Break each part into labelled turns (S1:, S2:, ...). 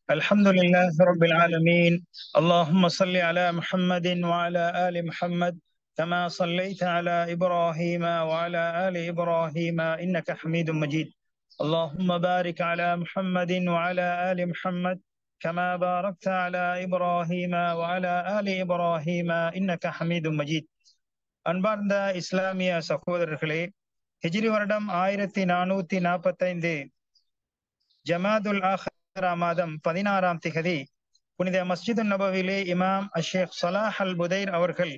S1: الحمد لله رب العالمين اللهم صل على محمد وعلى آل محمد كما صليت على إبراهيم وعلى آل إبراهيم إنك حميد مجيد اللهم بارك على محمد وعلى آل محمد كما باركت على إبراهيم وعلى آل إبراهيم إنك حميد مجيد அன்பார்ந்த இஸ்லாமிய சகோதரர்களே ஹிஜ்ரி வருடம் ஆயிரத்தி நானூத்தி நாற்பத்தைந்து ஜமாதுல் ஆஹரா மாதம் பதினாறாம் திகதி புனித மஸ்ஜிது நபவிலே இமாம் அஷேக் சலாஹ் அல் புதைர் அவர்கள்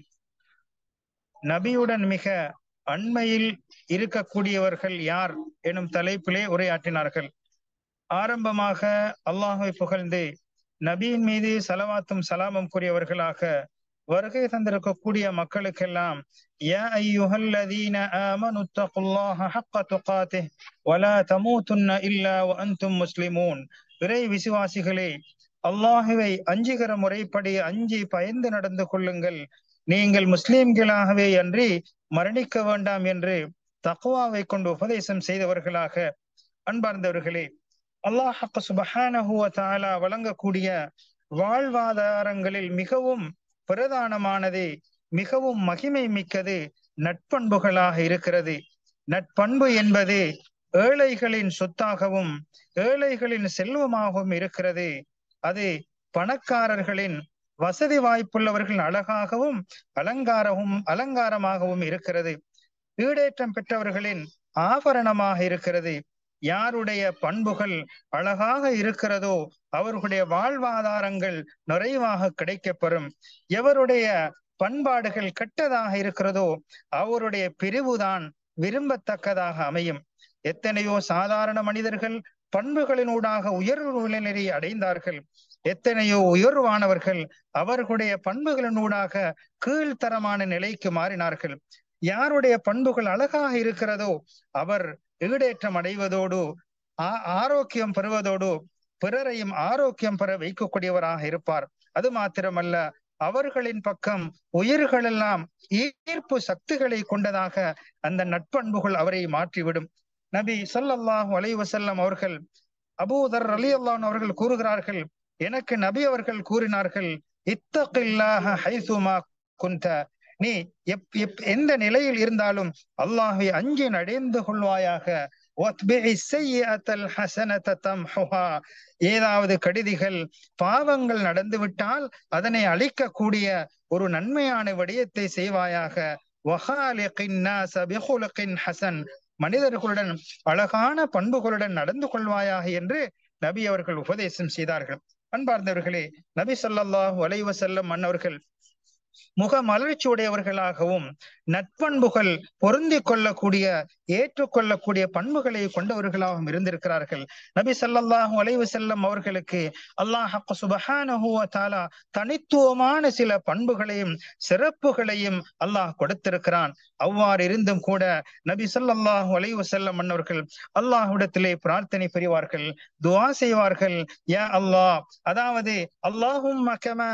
S1: நபியுடன் மிக அண்மையில் இருக்கக்கூடியவர்கள் யார் எனும் தலைப்பிலே உரையாற்றினார்கள் ஆரம்பமாக அல்லாஹை புகழ்ந்து நபியின் மீது சலவாத்தும் சலாமும் கூறியவர்களாக வருகை தந்திருக்கக்கூடிய மக்களுக்கெல்லாம் யா ஐயுஹல்லதீன ஆமனு தகுல்லாஹ ஹக்க துகாத்திஹ் வலா தமூதுன்ன இல்லா வ அன்தும் முஸ்லிமூன் இறை விசுவாசிகளே அல்லாஹுவை அஞ்சுகிற முறைப்படி அஞ்சி பயந்து நடந்து கொள்ளுங்கள் நீங்கள் முஸ்லிம்களாகவே அன்றி மரணிக்க வேண்டாம் என்று தக்குவாவை கொண்டு உபதேசம் செய்தவர்களாக அன்பார்ந்தவர்களே அல்லாஹ் சுபஹானஹுவ தாலா வழங்கக்கூடிய வாழ்வாதாரங்களில் மிகவும் பிரதானமானது மிகவும் மகிமை மிக்கது நட்பண்புகளாக இருக்கிறது நட்பண்பு என்பது ஏழைகளின் சொத்தாகவும் ஏழைகளின் செல்வமாகவும் இருக்கிறது அது பணக்காரர்களின் வசதி வாய்ப்புள்ளவர்கள் அழகாகவும் அலங்காரமும் அலங்காரமாகவும் இருக்கிறது ஈடேற்றம் பெற்றவர்களின் ஆபரணமாக இருக்கிறது யாருடைய பண்புகள் அழகாக இருக்கிறதோ அவர்களுடைய வாழ்வாதாரங்கள் நிறைவாக கிடைக்கப்பெறும் எவருடைய பண்பாடுகள் கெட்டதாக இருக்கிறதோ அவருடைய பிரிவுதான் விரும்பத்தக்கதாக அமையும் எத்தனையோ சாதாரண மனிதர்கள் பண்புகளினூடாக உயர்வு நிலையை அடைந்தார்கள் எத்தனையோ உயர்வானவர்கள் அவர்களுடைய பண்புகளினூடாக கீழ்த்தரமான நிலைக்கு மாறினார்கள் யாருடைய பண்புகள் அழகாக இருக்கிறதோ அவர் ஈடேற்றம் அடைவதோடு ஆரோக்கியம் பெறுவதோடு பிறரையும் ஆரோக்கியம் பெற வைக்கக்கூடியவராக இருப்பார் அது மாத்திரமல்ல அவர்களின் பக்கம் உயிர்களெல்லாம் ஈர்ப்பு சக்திகளை கொண்டதாக அந்த நட்பண்புகள் அவரை மாற்றிவிடும் நபி சொல்லல்லாஹு அலைவசல்லம் அவர்கள் அபூதர் அலி அல்லான் அவர்கள் கூறுகிறார்கள் எனக்கு நபி அவர்கள் கூறினார்கள் இத்தகில்லாஹ ஹைசுமா குந்த நீ எப் எப் எந்த நிலையில் இருந்தாலும் அல்லாஹை அஞ்சி நடைந்து கொள்வாயாக ஏதாவது கடிதிகள் பாவங்கள் நடந்துவிட்டால் அதனை அழிக்கக்கூடிய ஒரு நன்மையான விடயத்தை செய்வாயாக ஹசன் மனிதர்களுடன் அழகான பண்புகளுடன் நடந்து கொள்வாயாக என்று நபி அவர்கள் உபதேசம் செய்தார்கள் அன்பார்ந்தவர்களே நபி சொல்லாஹு அலைவசல்லம் மன்னவர்கள் முக மலர்ச்சி உடையவர்களாகவும் நட்பண்புகள் பொருந்தி கொள்ளக்கூடிய ஏற்றுக்கொள்ளக்கூடிய பண்புகளை கொண்டவர்களாகவும் இருந்திருக்கிறார்கள் நபி சல்லாஹூ அலைவு செல்லம் அவர்களுக்கு அல்லாஹ் சுபஹானஹூவத்தாலா தனித்துவமான சில பண்புகளையும் சிறப்புகளையும் அல்லாஹ் கொடுத்திருக்கிறான் அவ்வாறு இருந்தும் கூட நபி சொல்லல்லாஹு அலைவு செல்லம் மன்னவர்கள் அல்லாஹ்விடத்திலே பிரார்த்தனை புரிவார்கள் துவா செய்வார்கள் யா அல்லாஹ் அதாவது அல்லாஹும்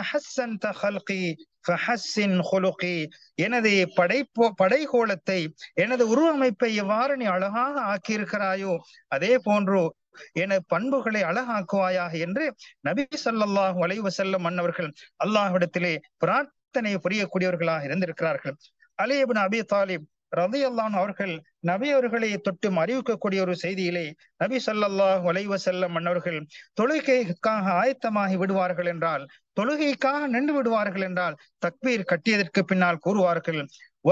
S1: எனது படைப்போ படைகோலத்தை எனது உருவமைப்பை எவ்வாறு நீ அழகாக ஆக்கியிருக்கிறாயோ அதே போன்று என பண்புகளை அழகாக்குவாயாக என்று நபி சொல்லாஹு அலைவு செல்லம் மன்னவர்கள் அல்லாஹ்விடத்திலே பிரார்த்தனை புரியக்கூடியவர்களாக இருந்திருக்கிறார்கள் அலிபின் அபி தாலிப் ரதி அல்லான் அவர்கள் நபி அவர்களை தொட்டும் அறிவிக்கக்கூடிய ஒரு செய்தியிலே நபி சொல்லல்லாஹ் வலைவ செல்லம் மன்னவர்கள் தொழுகைக்காக ஆயத்தமாகி விடுவார்கள் என்றால் தொழுகைக்காக நின்று விடுவார்கள் என்றால் தக்பீர் கட்டியதற்கு பின்னால் கூறுவார்கள்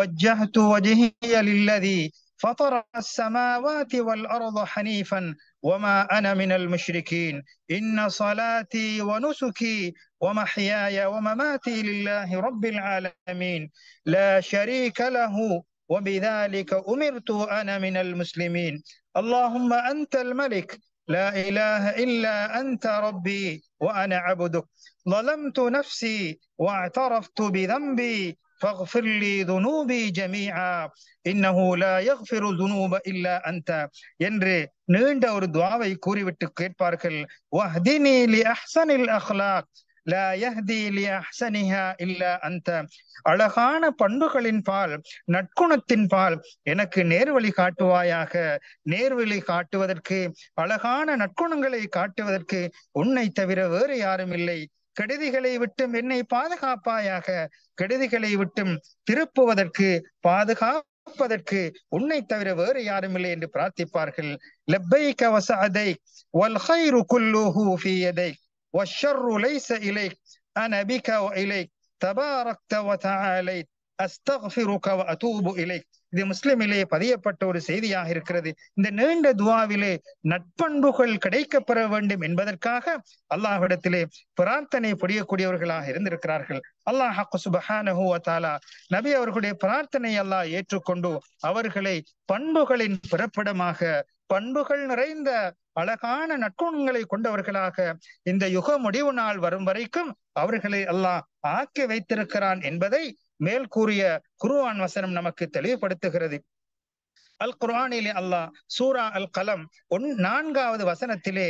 S1: فطر السماوات والأرض حنيفا وما أنا من المشركين إن صلاتي ونسكي ومحياي ومماتي لله رب العالمين لا شريك له وبذلك أمرت أنا من المسلمين اللهم أنت الملك لا إله إلا أنت ربي وأنا عبدك ظلمت نفسي واعترفت بذنبي فاغفر لي ذنوبي جميعا إنه لا يغفر الذنوب إلا أنت என்று நீண்ட ஒரு துவாவை கூறிவிட்டு கேட்பார்கள் வஹ்தினி லி அஹ்சனில் அஹ்லாக் லா யஹ்தி லி அஹ்ஸனிஹா இல்லா அன்த அழகான பண்புகளின் பால் நற்குணத்தின் பால் எனக்கு நேர்வழி காட்டுவாயாக நேர்வழி காட்டுவதற்கு அழகான நற்குணங்களை காட்டுவதற்கு உன்னை தவிர வேறு யாரும் இல்லை கெடுதிகளை விட்டும் என்னை பாதுகாப்பாயாக கெடுதிகளை விட்டும் திருப்புவதற்கு பாதுகாப்பதற்கு உன்னை தவிர வேறு யாரும் இல்லை என்று பிரார்த்திப்பார்கள் லப்பைக வசஅதை வல் ஹைரு குல்லுஹு ஃபீ யதைக் வஷ்ஷர்ரு லைஸ இலைக் அன பிக வ இலைக் தபாரக்த வ தஆலைத் அஸ்தக்ஃபிருக வ அதூபு இலைக் இது முஸ்லிமிலே பதியப்பட்ட ஒரு செய்தியாக இருக்கிறது இந்த நீண்ட துவாவிலே நட்பண்புகள் கிடைக்கப்பெற வேண்டும் என்பதற்காக அல்லாஹ்விடத்திலே பிரார்த்தனை புரியக்கூடியவர்களாக இருந்திருக்கிறார்கள் அல்லாஹ் சுபஹானஹு வ தஆலா நபி அவர்களுடைய பிரார்த்தனை அல்லாஹ் ஏற்றுக்கொண்டு அவர்களை பண்புகளின் பிறப்பிடமாக பண்புகள் நிறைந்த அழகான நற்குணங்களை கொண்டவர்களாக இந்த யுக முடிவு நாள் வரும் வரைக்கும் அவர்களை அல்லாஹ் ஆக்கி வைத்திருக்கிறான் என்பதை மேல் கூறிய குருவான் வசனம் நமக்கு தெளிவுபடுத்துகிறது அல் குர்ஆனிலே அல்லாஹ் சூரா அல் கலம் ஒன் நான்காவது வசனத்திலே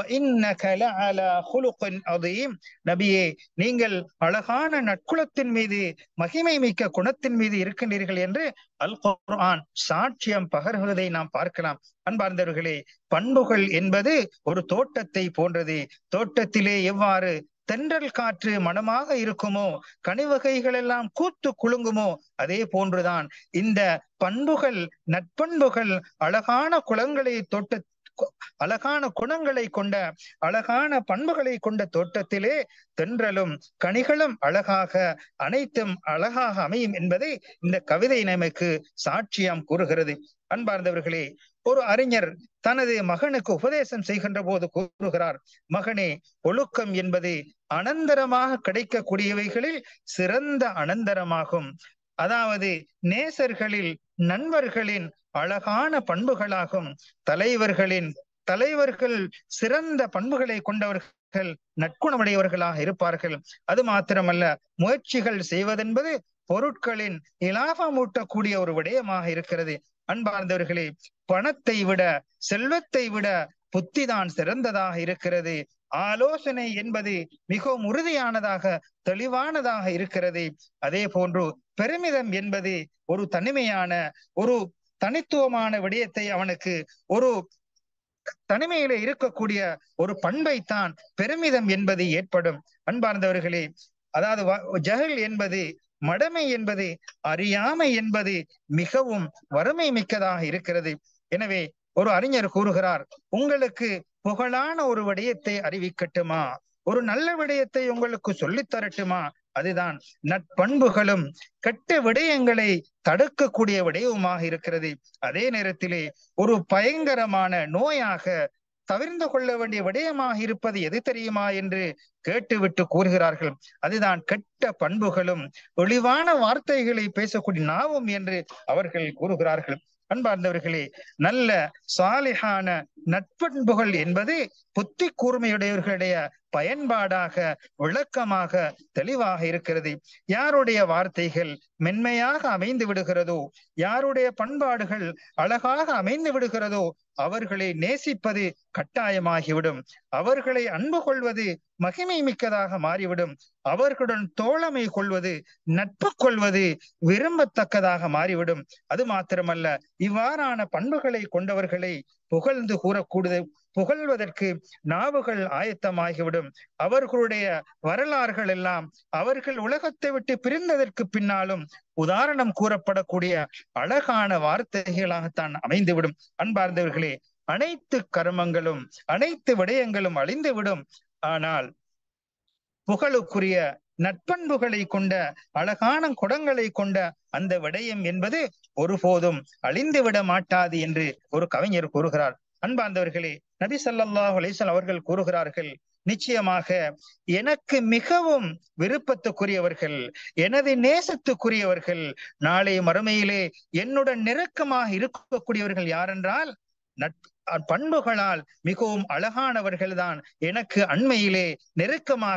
S1: நபியே நீங்கள் அழகான நற்குலத்தின் மீது மகிமை மிக்க குணத்தின் மீது இருக்கின்றீர்கள் என்று அல் குர்ஆன் சாட்சியம் பகர்வதை நாம் பார்க்கலாம் அன்பார்ந்தவர்களே பண்புகள் என்பது ஒரு தோட்டத்தை போன்றது தோட்டத்திலே எவ்வாறு தென்றல் காற்று மனமாக இருக்குமோ கனிவகைகள் எல்லாம் கூத்து குலுங்குமோ அதே போன்றுதான் இந்த பண்புகள் நட்பண்புகள் அழகான குளங்களை தோட்ட அழகான குணங்களை கொண்ட அழகான பண்புகளை கொண்ட தோட்டத்திலே தென்றலும் கனிகளும் அழகாக அனைத்தும் அழகாக அமையும் என்பதை இந்த கவிதை நமக்கு சாட்சியம் கூறுகிறது அன்பார்ந்தவர்களே ஒரு அறிஞர் தனது மகனுக்கு உபதேசம் செய்கின்ற போது கூறுகிறார் மகனே ஒழுக்கம் என்பது அனந்தரமாக கிடைக்கக்கூடியவைகளில் சிறந்த அனந்தரமாகும் அதாவது நேசர்களில் நண்பர்களின் அழகான பண்புகளாகும் தலைவர்களின் தலைவர்கள் சிறந்த பண்புகளை கொண்டவர்கள் நற்குணமுடையவர்களாக இருப்பார்கள் அது மாத்திரமல்ல முயற்சிகள் செய்வதென்பது பொருட்களின் இலாபமூட்டக்கூடிய ஒரு விடயமாக இருக்கிறது அன்பார்ந்தவர்களே பணத்தை விட செல்வத்தை விட புத்திதான் சிறந்ததாக இருக்கிறது ஆலோசனை என்பது மிகவும் உறுதியானதாக தெளிவானதாக இருக்கிறது அதே போன்று பெருமிதம் என்பது ஒரு தனிமையான ஒரு தனித்துவமான விடயத்தை அவனுக்கு ஒரு தனிமையில இருக்கக்கூடிய ஒரு பண்பைத்தான் பெருமிதம் என்பது ஏற்படும் அன்பார்ந்தவர்களே அதாவது ஜஹல் என்பது மடமை என்பது அறியாமை என்பது மிகவும் வறுமை மிக்கதாக இருக்கிறது எனவே ஒரு அறிஞர் கூறுகிறார் உங்களுக்கு புகழான ஒரு விடயத்தை அறிவிக்கட்டுமா ஒரு நல்ல விடயத்தை உங்களுக்கு சொல்லித் தரட்டுமா அதுதான் நட்பண்புகளும் கெட்ட விடயங்களை தடுக்கக்கூடிய விடயவுமாக இருக்கிறது அதே நேரத்திலே ஒரு பயங்கரமான நோயாக தவிர்ந்து கொள்ள வேண்டிய விடயமாக இருப்பது எது தெரியுமா என்று கேட்டுவிட்டு கூறுகிறார்கள் அதுதான் கெட்ட பண்புகளும் ஒளிவான வார்த்தைகளை பேசக்கூடிய நாவும் என்று அவர்கள் கூறுகிறார்கள் அன்பார்ந்தவர்களே நல்ல சாலிஹான நட்பண்புகள் என்பது புத்தி கூர்மையுடையவர்களுடைய பயன்பாடாக விளக்கமாக தெளிவாக இருக்கிறது யாருடைய வார்த்தைகள் மென்மையாக அமைந்து விடுகிறதோ யாருடைய பண்பாடுகள் அழகாக அமைந்து விடுகிறதோ அவர்களை நேசிப்பது கட்டாயமாகிவிடும் அவர்களை அன்பு கொள்வது மகிமை மிக்கதாக மாறிவிடும் அவர்களுடன் தோழமை கொள்வது நட்பு கொள்வது விரும்பத்தக்கதாக மாறிவிடும் அது மாத்திரமல்ல இவ்வாறான பண்புகளை கொண்டவர்களை புகழ்ந்து கூறக்கூடுது புகழ்வதற்கு நாவுகள் ஆயத்தமாகிவிடும் அவர்களுடைய வரலாறுகள் எல்லாம் அவர்கள் உலகத்தை விட்டு பிரிந்ததற்கு பின்னாலும் உதாரணம் கூறப்படக்கூடிய அழகான வார்த்தைகளாகத்தான் அமைந்துவிடும் அன்பார்ந்தவர்களே அனைத்து கர்மங்களும் அனைத்து விடயங்களும் அழிந்துவிடும் ஆனால் புகழுக்குரிய நட்பண்புகளை கொண்ட அழகான குடங்களை கொண்ட அந்த விடயம் என்பது ஒருபோதும் அழிந்துவிட மாட்டாது என்று ஒரு கவிஞர் கூறுகிறார் அன்பார்ந்தவர்களே நபி சல்லாஹ் அலிசல் அவர்கள் கூறுகிறார்கள் நிச்சயமாக எனக்கு மிகவும் விருப்பத்துக்குரியவர்கள் எனது நேசத்துக்குரியவர்கள் நாளை மறுமையிலே என்னுடன் நெருக்கமாக இருக்கக்கூடியவர்கள் யாரென்றால் நட்பு பண்புகளால் மிகவும் அழகானவர்கள்தான் எனக்கு அண்மையிலே நெருக்கமாக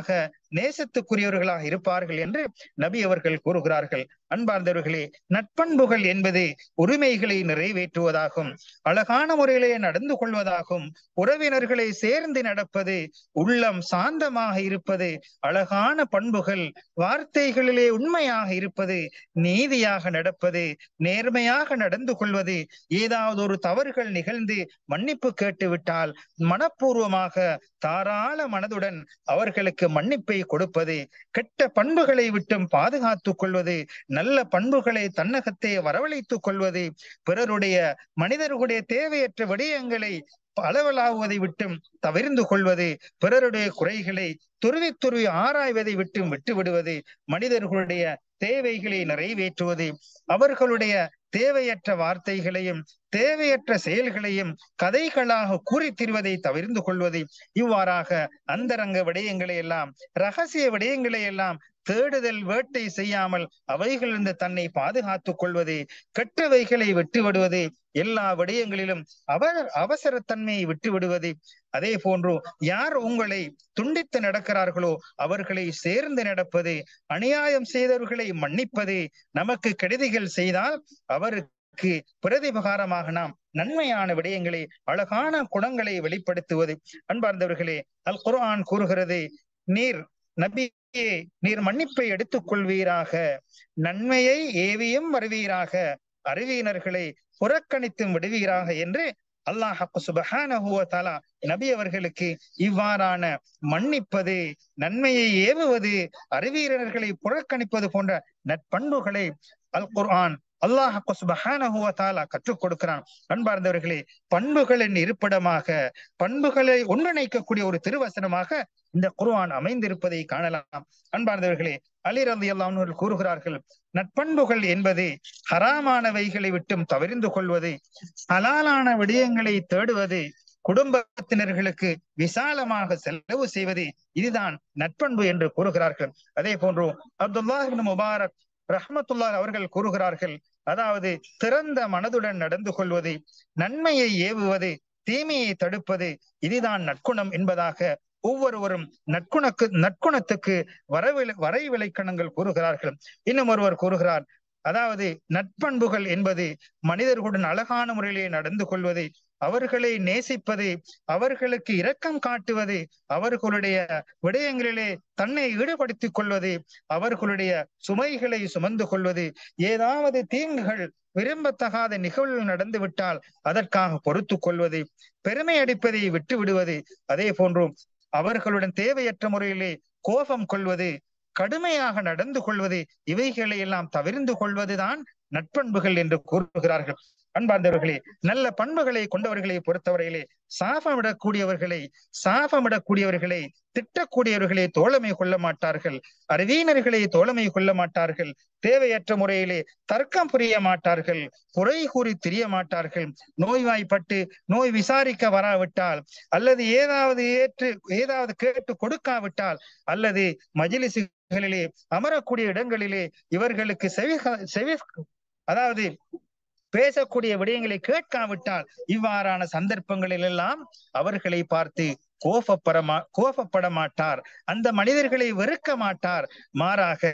S1: நேசத்துக்குரியவர்களாக இருப்பார்கள் என்று நபி அவர்கள் கூறுகிறார்கள் அன்பார்ந்தவர்களே நட்பண்புகள் என்பது உரிமைகளை நிறைவேற்றுவதாகும் அழகான முறையிலே நடந்து கொள்வதாகும் உறவினர்களை சேர்ந்து நடப்பது உள்ளம் சாந்தமாக இருப்பது அழகான பண்புகள் வார்த்தைகளிலே உண்மையாக இருப்பது நீதியாக நடப்பது நேர்மையாக நடந்து கொள்வது ஏதாவது ஒரு தவறுகள் நிகழ்ந்து மன்னிப்பு கேட்டுவிட்டால் மனப்பூர்வமாக தாராள மனதுடன் அவர்களுக்கு மன்னிப்பை கொடுப்பது கெட்ட பண்புகளை விட்டும் பாதுகாத்துக் கொள்வது நல்ல பண்புகளை தன்னகத்தை வரவழைத்துக் கொள்வது பிறருடைய மனிதர்களுடைய தேவையற்ற விடயங்களை அளவலாகுவதை விட்டும் தவிர்ந்து கொள்வது பிறருடைய குறைகளை துருவி துருவி ஆராய்வதை விட்டும் விட்டு விடுவது மனிதர்களுடைய தேவைகளை நிறைவேற்றுவது அவர்களுடைய தேவையற்ற வார்த்தைகளையும் தேவையற்ற செயல்களையும் கதைகளாக கூறி திரிவதை தவிர்ந்து கொள்வது இவ்வாறாக அந்தரங்க விடயங்களை எல்லாம் ரகசிய விடயங்களை எல்லாம் தேடுதல் வேட்டை செய்யாமல் அவைகளிலிருந்து தன்னை பாதுகாத்துக் கொள்வது கெட்டவைகளை விட்டு விடுவது எல்லா விடயங்களிலும் அவர் அவசரத்தன்மையை விட்டு விடுவது அதே போன்று யார் உங்களை துண்டித்து நடக்கிறார்களோ அவர்களை சேர்ந்து நடப்பது அநியாயம் செய்தவர்களை மன்னிப்பது நமக்கு கெடுதிகள் செய்தால் அவருக்கு பிரதிபகாரமாக நாம் நன்மையான விடயங்களை அழகான குணங்களை வெளிப்படுத்துவது அன்பார்ந்தவர்களே அல் குர்ஆன் கூறுகிறது நீர் நபியே நீர் மன்னிப்பை எடுத்துக் கொள்வீராக நன்மையை ஏவியும் வருவீராக அறிவியினர்களை புறக்கணித்தும் விடுவீராக என்று அல்லாஹ் சுபஹானஹுவ தலா நபி அவர்களுக்கு இவ்வாறான மன்னிப்பது நன்மையை ஏவுவது அறிவியலர்களை புறக்கணிப்பது போன்ற நட்பண்புகளை அல் குர்ஆன் அல்லாஹ் சுபஹானஹுவ தாலா கற்றுக் கொடுக்கிறான் அன்பார்ந்தவர்களே பண்புகளின் இருப்பிடமாக பண்புகளை ஒன்றிணைக்கக்கூடிய ஒரு திருவசனமாக இந்த குர்ஆன் அமைந்திருப்பதை காணலாம் அன்பார்ந்தவர்களே அலி ரதி அல்லாஹர்கள் கூறுகிறார்கள் நட்பண்புகள் என்பது ஹராமானவைகளை விட்டும் தவிர்ந்து கொள்வது ஹலாலான விடயங்களை தேடுவது குடும்பத்தினர்களுக்கு விசாலமாக செலவு செய்வது இதுதான் நட்பண்பு என்று கூறுகிறார்கள் அதே போன்று அப்துல்லாஹிபின் முபாரக் ரஹமத்துல்லா அவர்கள் கூறுகிறார்கள் அதாவது திறந்த மனதுடன் நடந்து கொள்வது நன்மையை ஏவுவது தீமையை தடுப்பது இதுதான் நற்குணம் என்பதாக ஒவ்வொருவரும் நற்குணக்கு நற்குணத்துக்கு வரவில வரை விளைக்கணங்கள் கூறுகிறார்கள் இன்னும் ஒருவர் கூறுகிறார் அதாவது நட்பண்புகள் என்பது மனிதர்களுடன் அழகான முறையிலே நடந்து கொள்வது அவர்களை நேசிப்பது அவர்களுக்கு இரக்கம் காட்டுவது அவர்களுடைய விடயங்களிலே தன்னை ஈடுபடுத்திக் கொள்வது அவர்களுடைய சுமைகளை சுமந்து கொள்வது ஏதாவது தீங்குகள் விரும்பத்தகாத நிகழ்வுகள் நடந்து விட்டால் அதற்காக பொறுத்து கொள்வது பெருமை அடிப்பதை விட்டு விடுவது அதே போன்றும் அவர்களுடன் தேவையற்ற முறையிலே கோபம் கொள்வது கடுமையாக நடந்து கொள்வது இவைகளை எல்லாம் தவிர்ந்து கொள்வதுதான் நட்பண்புகள் என்று கூறுகிறார்கள் அன்பார்ந்தவர்களே நல்ல பண்புகளை கொண்டவர்களை பொறுத்தவரையிலே சாபமிடக்கூடியவர்களை சாபமிடக்கூடியவர்களை திட்டக்கூடியவர்களை தோழமை கொள்ள மாட்டார்கள் அறிவியினர்களை தோழமை கொள்ள மாட்டார்கள் தேவையற்ற முறையிலே தர்க்கம் புரிய மாட்டார்கள் குறை கூறி தெரிய மாட்டார்கள் நோய்வாய்ப்பட்டு நோய் விசாரிக்க வராவிட்டால் அல்லது ஏதாவது ஏற்று ஏதாவது கேட்டு கொடுக்காவிட்டால் அல்லது மஜிலிசுகளிலே அமரக்கூடிய இடங்களிலே இவர்களுக்கு செவி செவி அதாவது பேசக்கூடிய விடயங்களை கேட்காவிட்டால் இவ்வாறான சந்தர்ப்பங்களில் எல்லாம் அவர்களை பார்த்து கோபப்பட கோபப்பட மாட்டார் அந்த மனிதர்களை வெறுக்க மாட்டார் மாறாக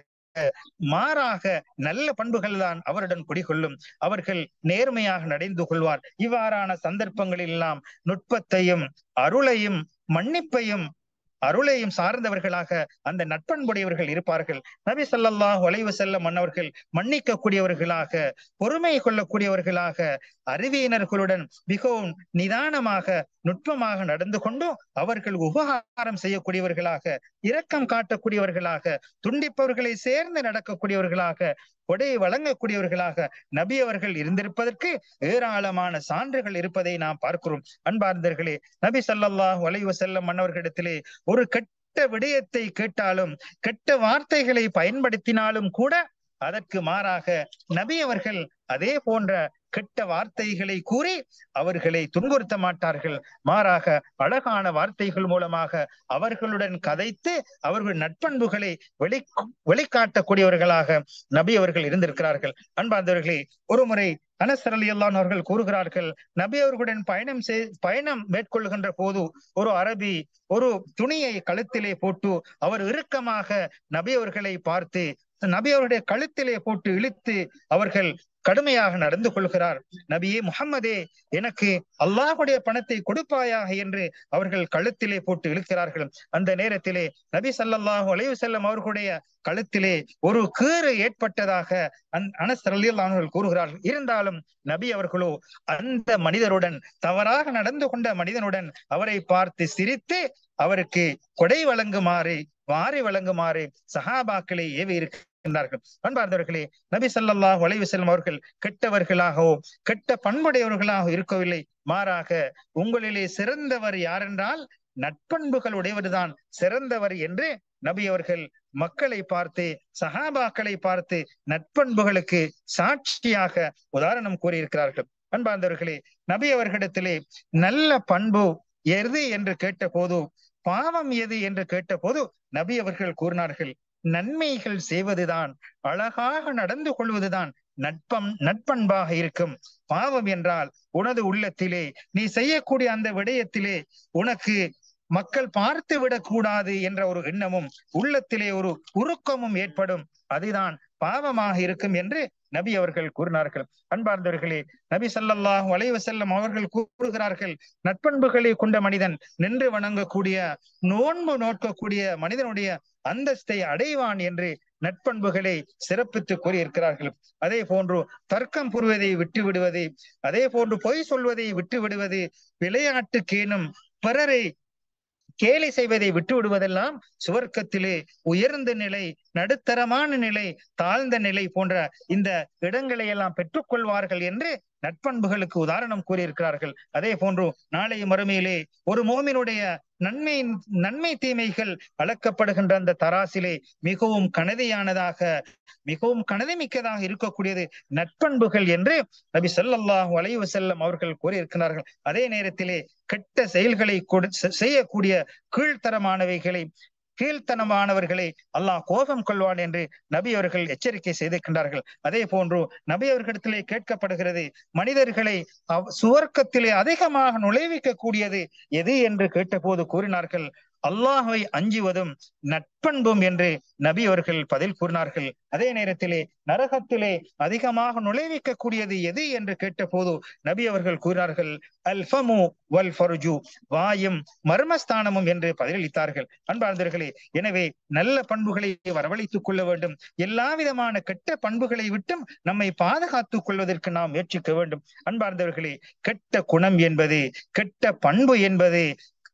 S1: மாறாக நல்ல பண்புகள் தான் அவருடன் குடிகொள்ளும் அவர்கள் நேர்மையாக நடந்து கொள்வார் இவ்வாறான சந்தர்ப்பங்களில் எல்லாம் நுட்பத்தையும் அருளையும் மன்னிப்பையும் அருளையும் சார்ந்தவர்களாக அந்த நட்பண்புடையவர்கள் இருப்பார்கள் நபி சொல்லாஹ் வளைவு செல்ல மன்னவர்கள் மன்னிக்க கூடியவர்களாக பொறுமை கொள்ளக்கூடியவர்களாக அறிவியினர்களுடன் மிகவும் நிதானமாக நுட்பமாக நடந்து கொண்டு அவர்கள் உபகாரம் செய்யக்கூடியவர்களாக இரக்கம் காட்டக்கூடியவர்களாக துண்டிப்பவர்களை சேர்ந்து நடக்கக்கூடியவர்களாக கொடையை வழங்கக்கூடியவர்களாக நபி அவர்கள் இருந்திருப்பதற்கு ஏராளமான சான்றுகள் இருப்பதை நாம் பார்க்கிறோம் அன்பார்ந்தர்களே நபி சல்லாஹ் வலைவு செல்லம் மன்னவர்களிடத்திலே ஒரு கெட்ட விடயத்தை கேட்டாலும் கெட்ட வார்த்தைகளை பயன்படுத்தினாலும் கூட அதற்கு மாறாக நபி அவர்கள் அதே போன்ற கெட்ட வார்த்தைகளை கூறி அவர்களை துன்புறுத்த மாட்டார்கள் மாறாக அழகான வார்த்தைகள் மூலமாக அவர்களுடன் கதைத்து அவர்கள் நட்பண்புகளை வெளி வெளிக்காட்டக்கூடியவர்களாக நபி அவர்கள் இருந்திருக்கிறார்கள் அன்பார்ந்தவர்களே ஒரு முறை அனசர் அலி அல்லான் அவர்கள் கூறுகிறார்கள் நபி அவர்களுடன் பயணம் செய் பயணம் மேற்கொள்கின்ற போது ஒரு அரபி ஒரு துணியை கழுத்திலே போட்டு அவர் இறுக்கமாக நபி அவர்களை பார்த்து நபி அவருடைய கழுத்திலே போட்டு இழுத்து அவர்கள் கடுமையாக நடந்து கொள்கிறார் நபியே முகம்மதே எனக்கு அல்லாஹுடைய பணத்தை கொடுப்பாயாக என்று அவர்கள் கழுத்திலே போட்டு இழுக்கிறார்கள் அந்த நேரத்திலே நபி சல்லாஹூ அலைவு செல்லம் அவர்களுடைய கழுத்திலே ஒரு கீறு ஏற்பட்டதாக அனஸ் அவர்கள் கூறுகிறார்கள் இருந்தாலும் நபி அவர்களோ அந்த மனிதருடன் தவறாக நடந்து கொண்ட மனிதனுடன் அவரை பார்த்து சிரித்து அவருக்கு கொடை வழங்குமாறு வாரி வழங்குமாறு சஹாபாக்களை ஏவி இருக்கின்றார்கள் அன்பார்ந்தவர்களே நபி சல்லாஹ் வளைவு செல்லும் அவர்கள் கெட்டவர்களாகவோ கெட்ட பண்புடையவர்களாக இருக்கவில்லை மாறாக உங்களிலே சிறந்தவர் யாரென்றால் நட்பண்புகள் உடையவர்தான் சிறந்தவர் என்று நபி அவர்கள் மக்களை பார்த்து சஹாபாக்களை பார்த்து நட்பண்புகளுக்கு சாட்சியாக உதாரணம் கூறியிருக்கிறார்கள் அன்பார்ந்தவர்களே நபி அவர்களிடத்திலே நல்ல பண்பு எது என்று கேட்ட போது பாவம் எது என்று கேட்ட போது நபி அவர்கள் கூறினார்கள் நன்மைகள் செய்வதுதான் அழகாக நடந்து கொள்வதுதான் நட்பம் நட்பண்பாக இருக்கும் பாவம் என்றால் உனது உள்ளத்திலே நீ செய்யக்கூடிய அந்த விடயத்திலே உனக்கு மக்கள் பார்த்து விடக்கூடாது என்ற ஒரு எண்ணமும் உள்ளத்திலே ஒரு உருக்கமும் ஏற்படும் அதுதான் பாவமாக இருக்கும் என்று நபி அவர்கள் கூறினார்கள் அன்பார்ந்தவர்களே நபி சல்லாஹ் வளைவு செல்லம் அவர்கள் கூறுகிறார்கள் நட்பண்புகளை கொண்ட மனிதன் நின்று வணங்கக்கூடிய நோன்பு நோக்கக்கூடிய மனிதனுடைய அந்தஸ்தை அடைவான் என்று நட்பண்புகளை சிறப்பித்து கூறியிருக்கிறார்கள் அதே போன்று தர்க்கம் புரிவதை விட்டு விடுவது அதே போன்று பொய் சொல்வதை விட்டு விடுவது விளையாட்டுக்கேனும் பிறரை கேலி செய்வதை விட்டு விடுவதெல்லாம் சுவர்க்கத்திலே உயர்ந்த நிலை நடுத்தரமான நிலை தாழ்ந்த நிலை போன்ற இந்த இடங்களை எல்லாம் பெற்றுக்கொள்வார்கள் என்று நட்பண்புகளுக்கு உதாரணம் கூறியிருக்கிறார்கள் அதே போன்று நாளைய மறுமையிலே ஒரு மோமினுடைய நன்மை நன்மை தீமைகள் அளக்கப்படுகின்ற அந்த தராசிலே மிகவும் கனதியானதாக மிகவும் கனதி மிக்கதாக இருக்கக்கூடியது நட்பண்புகள் என்று நபி சொல்லல்லாஹு அலைவு செல்லம் அவர்கள் கூறியிருக்கிறார்கள் அதே நேரத்திலே கெட்ட செயல்களை செய்யக்கூடிய கீழ்த்தரமானவைகளை கீழ்த்தனமானவர்களை அல்லாஹ் கோபம் கொள்வான் என்று நபி அவர்கள் எச்சரிக்கை செய்திருக்கின்றார்கள் அதே போன்று நபி அவர்களிடத்திலே கேட்கப்படுகிறது மனிதர்களை சுவர்க்கத்திலே அதிகமாக நுழைவிக்க கூடியது எது என்று கேட்டபோது கூறினார்கள் அல்லாஹை அஞ்சுவதும் நட்பண்பும் என்று நபி அவர்கள் பதில் கூறினார்கள் அதே நேரத்திலே நரகத்திலே அதிகமாக நுழைவிக்க கூடியது எது என்று கேட்டபோது நபி அவர்கள் கூறினார்கள் அல்ஃபமு வல் ஃபர்ஜு வாயும் மர்மஸ்தானமும் என்று பதிலளித்தார்கள் அன்பார்ந்தர்களே எனவே நல்ல பண்புகளை வரவழைத்துக் கொள்ள வேண்டும் எல்லா விதமான கெட்ட பண்புகளை விட்டும் நம்மை பாதுகாத்துக் கொள்வதற்கு நாம் முயற்சிக்க வேண்டும் அன்பார்ந்தவர்களே கெட்ட குணம் என்பது கெட்ட பண்பு என்பது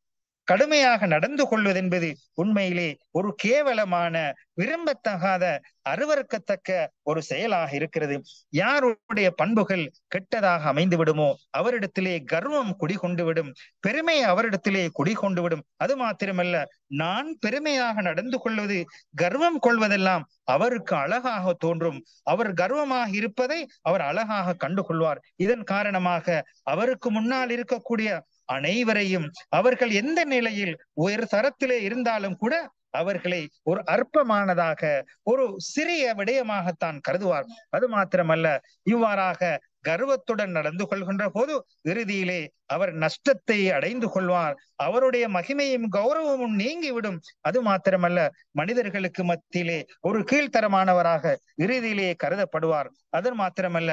S1: கடுமையாக நடந்து கொள்வது என்பது உண்மையிலே ஒரு கேவலமான விரும்பத்தகாத அருவறுக்கத்தக்க ஒரு செயலாக இருக்கிறது யாருடைய பண்புகள் கெட்டதாக அமைந்து விடுமோ அவரிடத்திலே கர்வம் குடிகொண்டு விடும் பெருமை அவரிடத்திலே குடிகொண்டு விடும் அது மாத்திரமல்ல நான் பெருமையாக நடந்து கொள்வது கர்வம் கொள்வதெல்லாம் அவருக்கு அழகாக தோன்றும் அவர் கர்வமாக இருப்பதை அவர் அழகாக கண்டு கொள்வார் இதன் காரணமாக அவருக்கு முன்னால் இருக்கக்கூடிய அனைவரையும் அவர்கள் எந்த நிலையில் உயர் தரத்திலே இருந்தாலும் கூட அவர்களை ஒரு அற்பமானதாக ஒரு சிறிய விடயமாகத்தான் கருதுவார் அது மாத்திரமல்ல இவ்வாறாக கர்வத்துடன் நடந்து கொள்கின்ற போது இறுதியிலே அவர் நஷ்டத்தை அடைந்து கொள்வார் அவருடைய மகிமையும் கௌரவமும் நீங்கிவிடும் அது மாத்திரமல்ல மனிதர்களுக்கு மத்தியிலே ஒரு கீழ்த்தரமானவராக இறுதியிலே கருதப்படுவார் அது மாத்திரமல்ல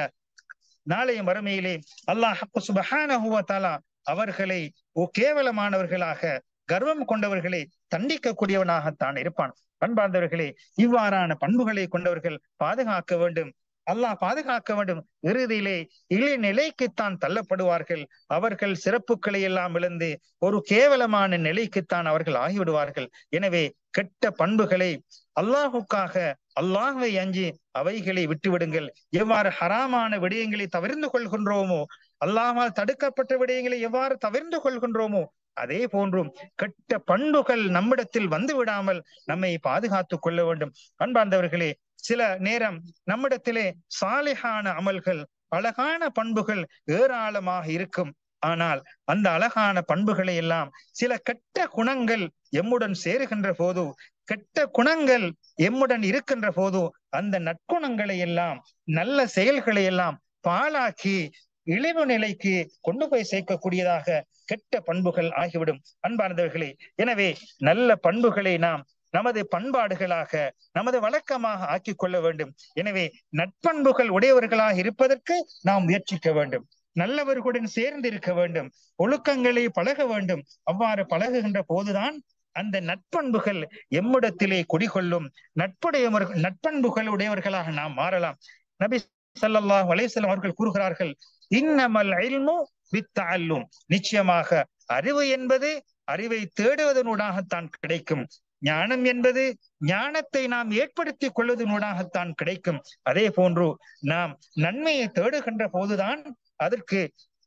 S1: நாளைய மறுமையிலே அல்லாஹ் சுபஹானஹுவத்தாலா அவர்களை கேவலமானவர்களாக கர்வம் கொண்டவர்களை தண்டிக்கக்கூடியவனாகத்தான் இருப்பான் பண்பார்ந்தவர்களே இவ்வாறான பண்புகளை கொண்டவர்கள் பாதுகாக்க வேண்டும் அல்லாஹ் பாதுகாக்க வேண்டும் இறுதியிலே இழி நிலைக்குத்தான் தள்ளப்படுவார்கள் அவர்கள் சிறப்புகளை எல்லாம் இழந்து ஒரு கேவலமான நிலைக்குத்தான் அவர்கள் ஆகிவிடுவார்கள் எனவே கெட்ட பண்புகளை அல்லாஹுக்காக அல்லாஹை அஞ்சி அவைகளை விட்டுவிடுங்கள் எவ்வாறு ஹராமான விடயங்களை தவிர்ந்து கொள்கின்றோமோ அல்லாமல் தடுக்கப்பட்ட விடயங்களை எவ்வாறு தவிர்ந்து கொள்கின்றோமோ அதே போன்றும் கெட்ட பண்புகள் நம்மிடத்தில் வந்து விடாமல் நம்மை பாதுகாத்துக் கொள்ள வேண்டும் அன்பார்ந்தவர்களே சில நேரம் நம்மிடத்திலே சாலிகான அமல்கள் அழகான பண்புகள் ஏராளமாக இருக்கும் ஆனால் அந்த அழகான பண்புகளை எல்லாம் சில கெட்ட குணங்கள் எம்முடன் சேருகின்ற போது கெட்ட குணங்கள் எம்முடன் இருக்கின்ற போது அந்த நற்குணங்களை எல்லாம் நல்ல செயல்களை எல்லாம் பாழாக்கி இழிவு நிலைக்கு கொண்டு போய் சேர்க்கக்கூடியதாக கெட்ட பண்புகள் ஆகிவிடும் அன்பார்ந்தவர்களே எனவே நல்ல பண்புகளை நாம் நமது பண்பாடுகளாக நமது வழக்கமாக ஆக்கிக் கொள்ள வேண்டும் எனவே நட்பண்புகள் உடையவர்களாக இருப்பதற்கு நாம் முயற்சிக்க வேண்டும் நல்லவர்களுடன் சேர்ந்து இருக்க வேண்டும் ஒழுக்கங்களை பழக வேண்டும் அவ்வாறு பழகுகின்ற போதுதான் அந்த நட்பண்புகள் எம்மிடத்திலே குடிகொள்ளும் நட்புடையவர்கள் நட்பண்புகள் உடையவர்களாக நாம் மாறலாம் நபி ஸல்லல்லாஹு அலைஹி வஸல்லம் அவர்கள் கூறுகிறார்கள் இன்னமல் இல்மு பித்தஅல்லும் நிச்சயமாக அறிவு என்பது அறிவை தேடுவதனூடாகத்தான் கிடைக்கும் ஞானம் என்பது ஞானத்தை நாம் ஏற்படுத்திக் கொள்வதனூடாகத்தான் கிடைக்கும் அதே போன்று நாம் நன்மையை தேடுகின்ற போதுதான் அதற்கு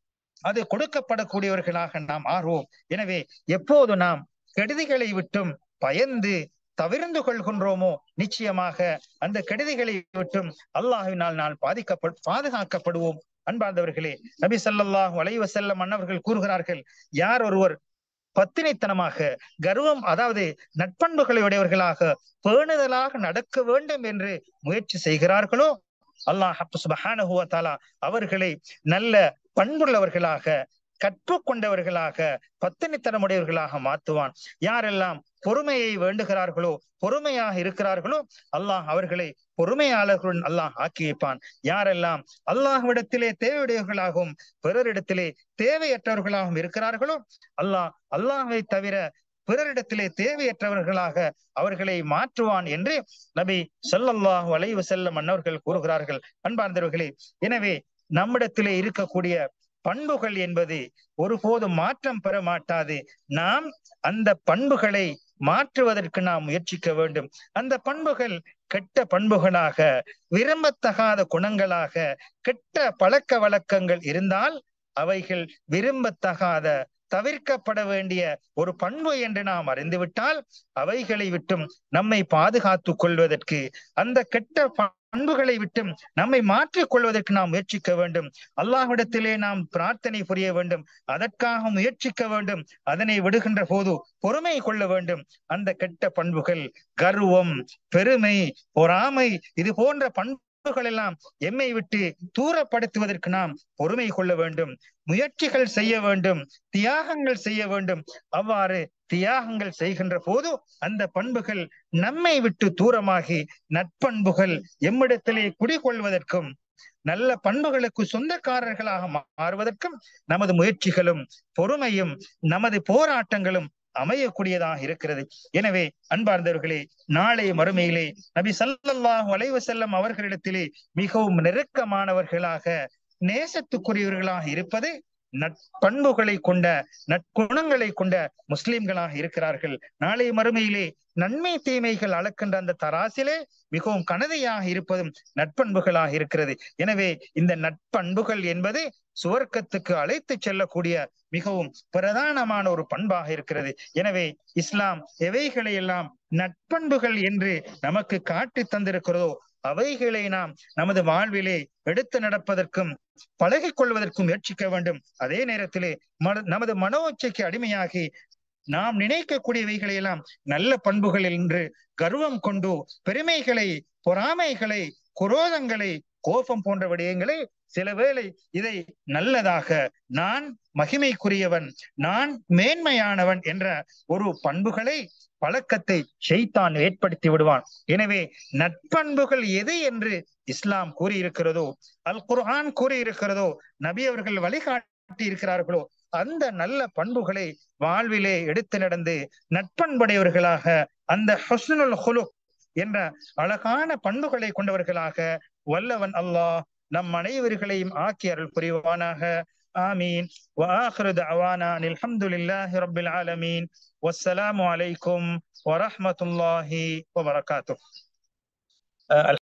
S1: அது கொடுக்கப்படக்கூடியவர்களாக நாம் ஆர்வோம் எனவே எப்போது நாம் கெடுதிகளை விட்டும் பயந்து தவிர்ந்து கொள்கின்றோமோ நிச்சயமாக அந்த கெடுதிகளை விட்டும் அல்லாஹினால் நான் பாதிக்கப்ப பாதுகாக்கப்படுவோம் அன்பார்ந்தவர்களே நபி ஸல்லல்லாஹு அலைஹி வஸல்லம் அன்னவர்கள் கூறுகிறார்கள் யார் ஒருவர் பத்தினித்தனமாக கர்வம் அதாவது நட்பண்புகளை உடையவர்களாக பேணுதலாக நடக்க வேண்டும் என்று முயற்சி செய்கிறார்களோ அல்லாஹ் சுபஹானஹு வ தஆலா அவர்களை நல்ல பண்புள்ளவர்களாக கற்றுக்கொண்டவர்களாக பத்தினித்தனமுடையவர்களாக மாற்றுவான் யாரெல்லாம் பொறுமையை வேண்டுகிறார்களோ பொறுமையாக இருக்கிறார்களோ அல்லாஹ் அவர்களை பொறுமையாளர்களுடன் அல்லாஹ் ஆக்கி வைப்பான் யாரெல்லாம் அல்லாஹ்விடத்திலே தேவையுடையவர்களாகவும் பிறரிடத்திலே தேவையற்றவர்களாகவும் இருக்கிறார்களோ அல்லாஹ் அல்லாஹை தவிர பிறரிடத்திலே தேவையற்றவர்களாக அவர்களை மாற்றுவான் என்று நபி ஸல்லல்லாஹு அலைஹி வஸல்லம் அன்னவர்கள் கூறுகிறார்கள் அன்பார்ந்தவர்களே எனவே நம்மிடத்திலே இருக்கக்கூடிய பண்புகள் என்பது ஒருபோதும் மாற்றம் பெற மாட்டாது நாம் அந்த பண்புகளை மாற்றுவதற்கு நாம் முயற்சிக்க வேண்டும் அந்த பண்புகள் கெட்ட பண்புகளாக விரும்பத்தகாத குணங்களாக கெட்ட பழக்க வழக்கங்கள் இருந்தால் அவைகள் விரும்பத்தகாத தவிர்க்கப்பட வேண்டிய ஒரு பண்பு என்று நாம் அறிந்துவிட்டால் அவைகளை விட்டும் நம்மை பாதுகாத்துக் கொள்வதற்கு அந்த கெட்ட பண்புகளை விட்டும் நம்மை மாற்றிக் கொள்வதற்கு நாம் முயற்சிக்க வேண்டும் அல்லாஹ்விடத்திலே நாம் பிரார்த்தனை புரிய வேண்டும் அதற்காக முயற்சிக்க வேண்டும் அதனை விடுகின்ற போது பொறுமை கொள்ள வேண்டும் அந்த கெட்ட பண்புகள் கர்வம் பெருமை பொறாமை இது போன்ற பண்புகள் எல்லாம் எம்மை விட்டு தூரப்படுத்துவதற்கு நாம் பொறுமை கொள்ள வேண்டும் முயற்சிகள் செய்ய வேண்டும் தியாகங்கள் செய்ய வேண்டும் அவ்வாறு தியாகங்கள் செய்கின்ற போது அந்த பண்புகள் நம்மை விட்டு தூரமாகி நட்பண்புகள் எம்மிடத்திலே குடிகொள்வதற்கும் நல்ல பண்புகளுக்கு சொந்தக்காரர்களாக மாறுவதற்கும் நமது முயற்சிகளும் பொறுமையும் நமது போராட்டங்களும் அமையக்கூடியதாக இருக்கிறது எனவே அன்பார்ந்தவர்களே நாளை மறுமையிலே நபி சல்லல்லாஹு அலைஹி வஸல்லம் அவர்களிடத்திலே மிகவும் நெருக்கமானவர்களாக நேசத்துக்குரியவர்களாக இருப்பது நட்பண்புகளை கொண்ட நற்குணங்களை கொண்ட முஸ்லிம்களாக இருக்கிறார்கள் நாளை மறுமையிலே நன்மை தீமைகள் அளக்கின்ற அந்த தராசிலே மிகவும் கனதையாக இருப்பதும் நட்பண்புகளாக இருக்கிறது எனவே இந்த நட்பண்புகள் என்பது சுவர்க்கத்துக்கு அழைத்து செல்லக்கூடிய மிகவும் பிரதானமான ஒரு பண்பாக இருக்கிறது எனவே இஸ்லாம் எவைகளை எல்லாம் நட்பண்புகள் என்று நமக்கு காட்டி தந்திருக்கிறதோ அவைகளை நாம் நமது வாழ்விலே எடுத்து நடப்பதற்கும் பழகிக் கொள்வதற்கும் முயற்சிக்க வேண்டும் அதே நேரத்திலே நமது மனோச்சைக்கு அடிமையாகி நாம் நினைக்கக்கூடியவைகளை எல்லாம் நல்ல பண்புகள் என்று கர்வம் கொண்டு பெருமைகளை பொறாமைகளை குரோதங்களை கோபம் போன்ற விடயங்களை சில வேளை இதை நல்லதாக நான் மகிமைக்குரியவன் நான் மேன்மையானவன் என்ற ஒரு பண்புகளை பழக்கத்தை ஷெய்தான் ஏற்படுத்தி விடுவான் எனவே நட்பண்புகள் எது என்று இஸ்லாம் கூறியிருக்கிறதோ அல் குர்ஆன் கூறியிருக்கிறதோ நபி அவர்கள் வழிகாட்டி இருக்கிறார்களோ அந்த நல்ல பண்புகளை வாழ்விலே எடுத்து நடந்து நட்பண்புடையவர்களாக அந்த ஹஸ்னுல் ஹுலுக் என்ற அழகான பண்புகளை கொண்டவர்களாக வல்லவன் அல்லாஹ் நம் அனைவர்களையும் ஆக்கி அருள் புரிவானாக آمين وآخر دعوانا أن الحمد لله رب العالمين والسلام عليكم ورحمة الله وبركاته